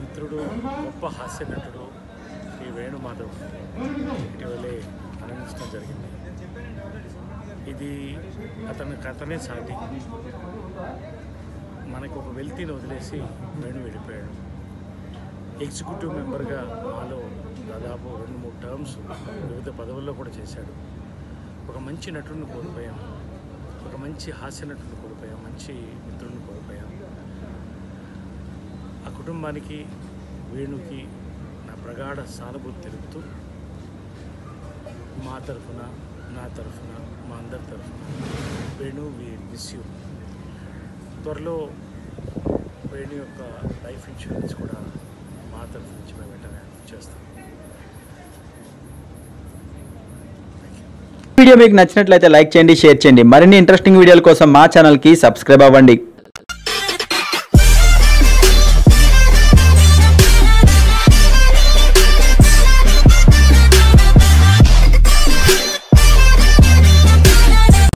మిత్రుడు గొప్ప హాస్య నటుడు శ్రీ వేణుమాధవ్ ఇటీవలే మరణించడం జరిగింది ఇది అతని కథనే సాటి మనకు ఒక వెల్తీని వదిలేసి వేణు వెళ్ళిపోయాడు ఎగ్జిక్యూటివ్ మెంబర్గా మాలో దాదాపు రెండు మూడు టర్మ్స్ వివిధ పదవుల్లో కూడా చేశాడు ఒక మంచి నటుడిని కోల్పోయాం ఒక మంచి హాస్య నటుడిని కోల్పోయాం మంచి మిత్రుడిని కోల్పోయాం ఆ కుటుంబానికి వేణుకి నా ప్రగాఢ సానుభూతి తెలుపుతూ మా తరఫున నా తరఫున మా అందరి తరఫున వేణు వి మిస్ యూ త్వరలో వేణు యొక్క లైఫ్ ఇన్సూరెన్స్ కూడా మా తరఫు నుంచి మేము వెంటనే చేస్తాం వీడియో మీకు నచ్చినట్లయితే లైక్ చేయండి షేర్ చేయండి మరిన్ని ఇంట్రెస్టింగ్ వీడియోల కోసం మా ఛానల్కి సబ్స్క్రైబ్ అవ్వండి